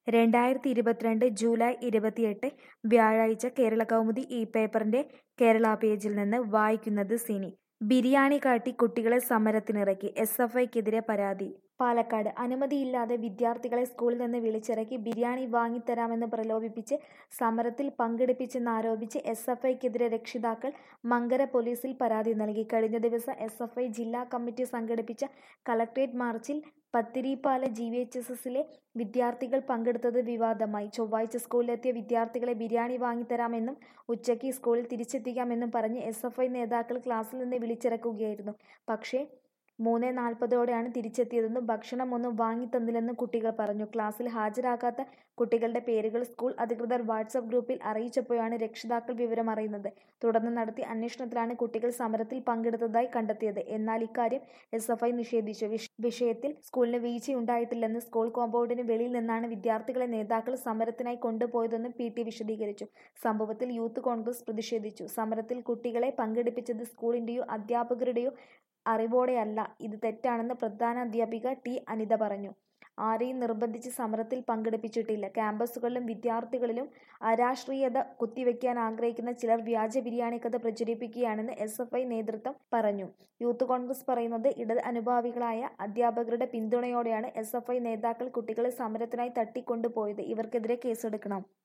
രണ്ടായിരത്തി ഇരുപത്തിരണ്ട് ജൂലൈ ഇരുപത്തിയെട്ട് വ്യാഴാഴ്ച കേരളകൗമുദി ഈ പേപ്പറിന്റെ കേരള പേജിൽ നിന്ന് വായിക്കുന്നത് സിനി ബിരിയാണി കാട്ടി കുട്ടികളെ സമരത്തിനിറക്കി എസ് എഫ് ഐക്കെതിരെ പരാതി പാലക്കാട് അനുമതിയില്ലാതെ വിദ്യാർത്ഥികളെ സ്കൂളിൽ നിന്ന് വിളിച്ചിറക്കി ബിരിയാണി വാങ്ങിത്തരാമെന്ന് പ്രലോഭിപ്പിച്ച് സമരത്തിൽ പങ്കെടുപ്പിച്ചെന്നാരോപിച്ച് എസ് എഫ് ഐക്കെതിരെ രക്ഷിതാക്കൾ മങ്കര പോലീസിൽ പരാതി നൽകി കഴിഞ്ഞ ദിവസം എസ് എഫ് ഐ ജില്ലാ കമ്മിറ്റി സംഘടിപ്പിച്ച കളക്ട്രേറ്റ് മാർച്ചിൽ Pathirippala G V H S എസിലെ വിദ്യാർത്ഥികൾ പങ്കെടുത്തത് വിവാദമായി ചൊവ്വാഴ്ച സ്കൂളിലെത്തിയ വിദ്യാർത്ഥികളെ ബിരിയാണി വാങ്ങിത്തരാമെന്നും ഉച്ചയ്ക്ക് സ്കൂളിൽ തിരിച്ചെത്തിക്കാമെന്നും പറഞ്ഞ് എസ് എഫ് ഐ നേതാക്കൾ ക്ലാസ്സിൽ നിന്ന് വിളിച്ചിറക്കുകയായിരുന്നു പക്ഷേ മൂന്ന് നാൽപ്പതോടെയാണ് തിരിച്ചെത്തിയതെന്നും ഭക്ഷണമൊന്നും വാങ്ങിത്തന്നില്ലെന്നും കുട്ടികൾ പറഞ്ഞു ക്ലാസ്സിൽ ഹാജരാകാത്ത കുട്ടികളുടെ പേരുകൾ സ്കൂൾ അധികൃതർ വാട്സപ്പ് ഗ്രൂപ്പിൽ അറിയിച്ചപ്പോഴാണ് രക്ഷിതാക്കൾ വിവരം അറിയുന്നത് തുടർന്ന് നടത്തിയ അന്വേഷണത്തിലാണ് കുട്ടികൾ സമരത്തിൽ പങ്കെടുത്തതായി കണ്ടെത്തിയത് എന്നാൽ ഇക്കാര്യം എസ് എഫ് ഐ നിഷേധിച്ചു വിഷയത്തിൽ സ്കൂളിന് വീഴ്ചയുണ്ടായിട്ടില്ലെന്ന് സ്കൂൾ കോമ്പൗണ്ടിന് വെളിയിൽ നിന്നാണ് വിദ്യാർത്ഥികളെ നേതാക്കൾ സമരത്തിനായി കൊണ്ടുപോയതെന്നും പി ടി വിശദീകരിച്ചു സംഭവത്തിൽ യൂത്ത് കോൺഗ്രസ് പ്രതിഷേധിച്ചു സമരത്തിൽ കുട്ടികളെ പങ്കെടുപ്പിച്ചത് സ്കൂളിന്റെയോ അധ്യാപകരുടെയോ അറിവോടെയല്ല ഇത് തെറ്റാണെന്ന് പ്രധാനാധ്യാപിക ടി അനിത പറഞ്ഞു ആരെയും നിർബന്ധിച്ച് സമരത്തിൽ പങ്കെടുപ്പിച്ചിട്ടില്ല ക്യാമ്പസുകളിലും വിദ്യാർത്ഥികളിലും അരാഷ്ട്രീയത കുത്തിവെക്കാൻ ആഗ്രഹിക്കുന്ന ചിലർ വ്യാജ ബിരിയാണി കഥ പ്രചരിപ്പിക്കുകയാണെന്ന് എസ് എഫ് ഐ നേതൃത്വം പറഞ്ഞു യൂത്ത് കോൺഗ്രസ് പറയുന്നത് ഇടത് അനുഭാവികളായ അധ്യാപകരുടെ പിന്തുണയോടെയാണ് എസ് എഫ് ഐ നേതാക്കൾ കുട്ടികളെ സമരത്തിനായി തട്ടിക്കൊണ്ടുപോയത് ഇവർക്കെതിരെ കേസെടുക്കണം